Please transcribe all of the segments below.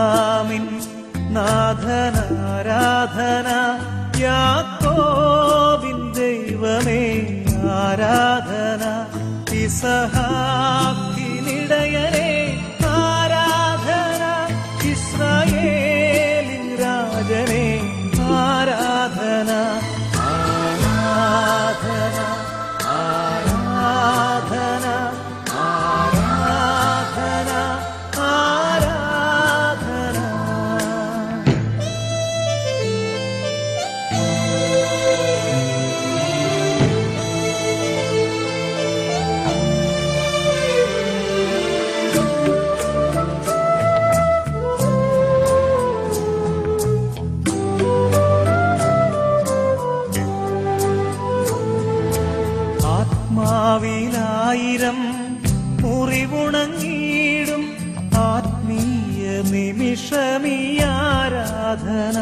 അബ്രഹാമിൻ നാഥനാരാധന യാക്കോബിൻ ദൈവമേ ആരാധന ഇസഹാക്കിനിടയനെ ആരാധന ഇസ്രായേലിൻ രാജനെ ആരാധന ആരാധന ആരാധന ആരാധന ആരാധന ആത്മാവിലായിരം മുറിവുണങ്ങിയിടും ആത്മീയ നിമിഷമീ ആരാധന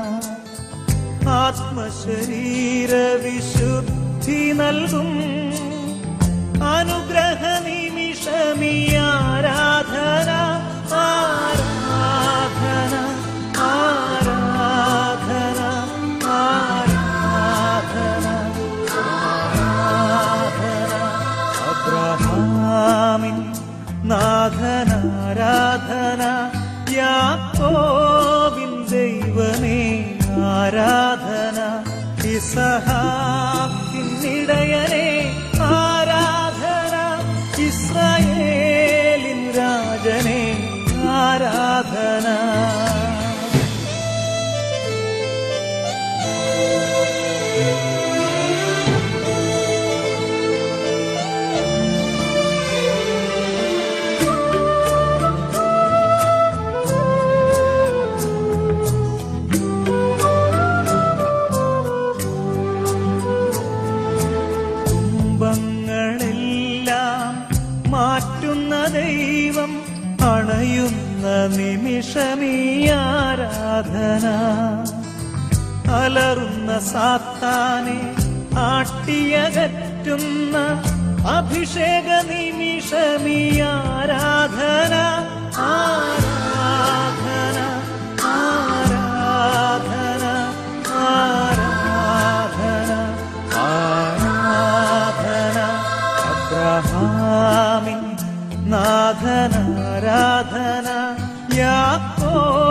ആത്മശരീര വിശുദ്ധി നൽകും അനുഗ്രഹ നിമിഷമീ ആരാധന ആരാധന ആരാധന ആരാധന ആരാധന അബ്രഹാമിൻ നാഥനാരാധന യാക്കോബിൻ ദൈവമേ ആരാധന ഇസഹാക്കിനിടയനെ ആരാധന ഇസ്രായേലിൻ രാജനെ ആരാധന തുമ്പങ്ങളെല്ലാം മാറ്റുന്ന ദൈവം അണയുന്ന നിമിഷമീ ആരാധന അലറുന്ന സാത്താനെ ആട്ടിയകറ്റുന്ന അഭിഷേക നിമിഷമീ ആരാധന ആരാധന ആരാധന ആരാധന ആരാധന അബ്രഹാമിൻ നാഥനാരാധന യാക്കോ